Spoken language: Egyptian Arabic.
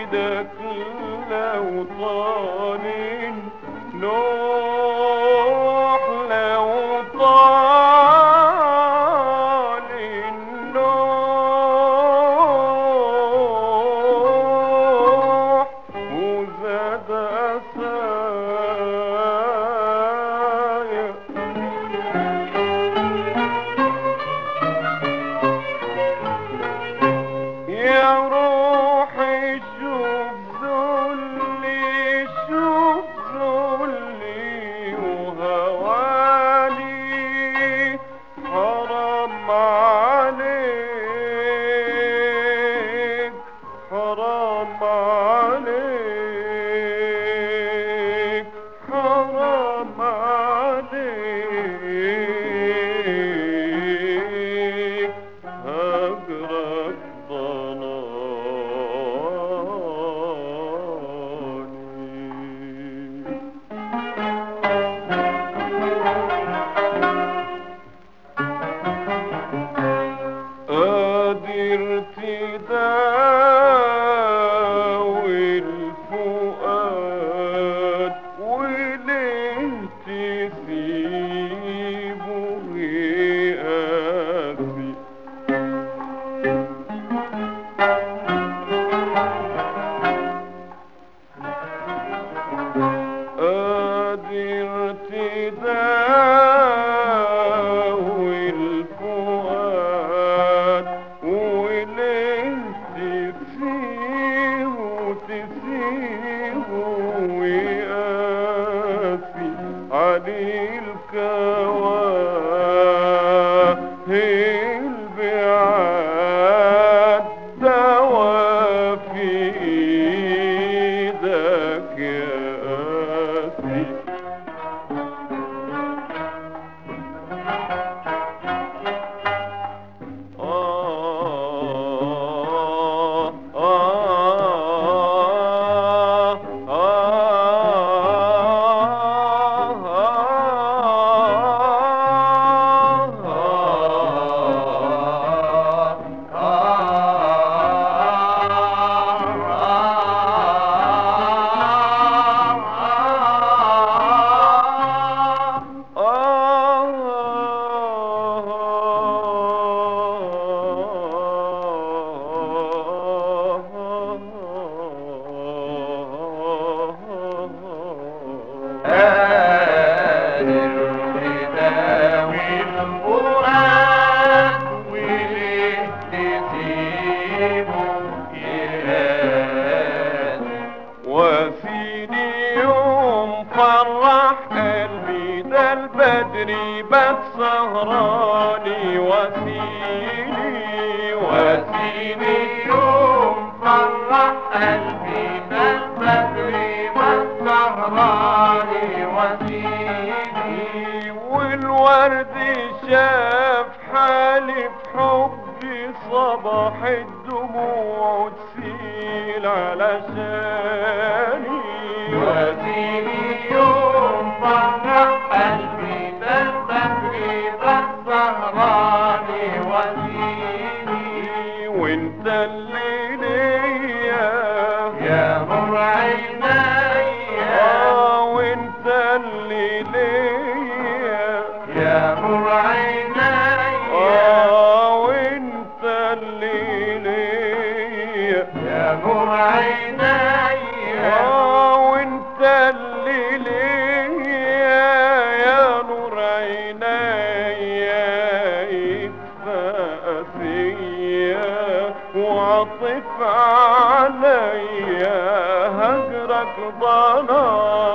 ايدك لو طالين نوح لو طالين نوح وزاد أسايا يا روحي شوف ذلي شوف ذلي وهواني حرام عليك حرام عليك حرام عليك هجرك ضناني قادر تداوي الفؤاد وليه تسيبه يقاسي قادر تداوي الفؤاد وليه تسيبه تسيبه ويقاسي عليه الكواهي البعاد دوا في ايدك يا قاسي آه آه وفيني يوم فرح قلبي ده البدري بات سهراني وفيني وفيني يوم فرح قلبي ده البدري بات سهراني وفيني والورد شاف حالي في حبي صباح الدموع تسيل علشاني وفيني يوم فرح قلبي ده البدري بات سهراني وفيني وانت اللي ليا يا نور عينيا اه وانت اللي ليا يا نور عينيا اه وانت اللي ليا يا نور عينيا اه وانت اللي ليا يا نور عينيا ادفى فيا وعطف عليا هجرك ضناني